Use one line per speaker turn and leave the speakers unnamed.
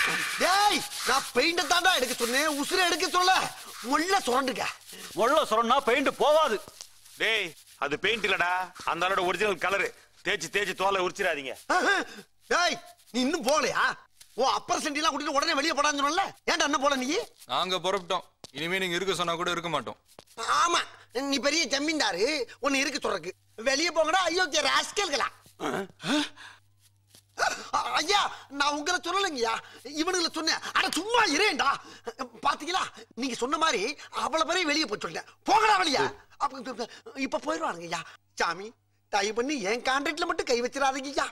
டேய் நான் பெயிண்ட தாண்டா எடுக்க சொன்னேன் உசுரை எடுக்க சொல்ல முள்ள சுரண்டுக்க
முள்ள சொன்னா பெயிண்ட் போவாது
டேய் அது பெயிண்ட் இல்லடா அந்த ஆளோட ஒரிஜினல் கலரு தேய்ச்சி தேய்ச்சி தோலை உரிச்சிடாதீங்க
டேய் நீ இன்னும் போகலையா ஓ அப்பர் சென்டிலாம் கூட்டிட்டு உடனே வெளியே போடான்னு சொன்னல ஏன்டா என்ன போல நீ
நாங்க புறப்பட்டோம் இனிமே நீங்க இருக்க சொன்னா கூட இருக்க மாட்டோம்
ஆமா நீ பெரிய ஜமீன்தாரு உன்னை இருக்க சொல்றக்கு வெளியே போங்கடா அயோக்கிய ராஸ்கல்களா ஐயா நான் உங்களை சொல்லலைங்கய்யா இவனுங்களை சொன்னேன் அட சும்மா இரேண்டா பாத்தீங்களா நீங்க சொன்ன மாதிரி அவ்வளவு பேரையும் வெளியே போய் சொல்லிட்டேன் போங்கடா வெளியா அப்ப இப்ப- இப்ப போயிடுவானுங்க ஐயா சாமி தயவு பண்ணி என் கான்ட்ராக்ட்ல மட்டும் கை வச்சிடாதீங்க ஐயா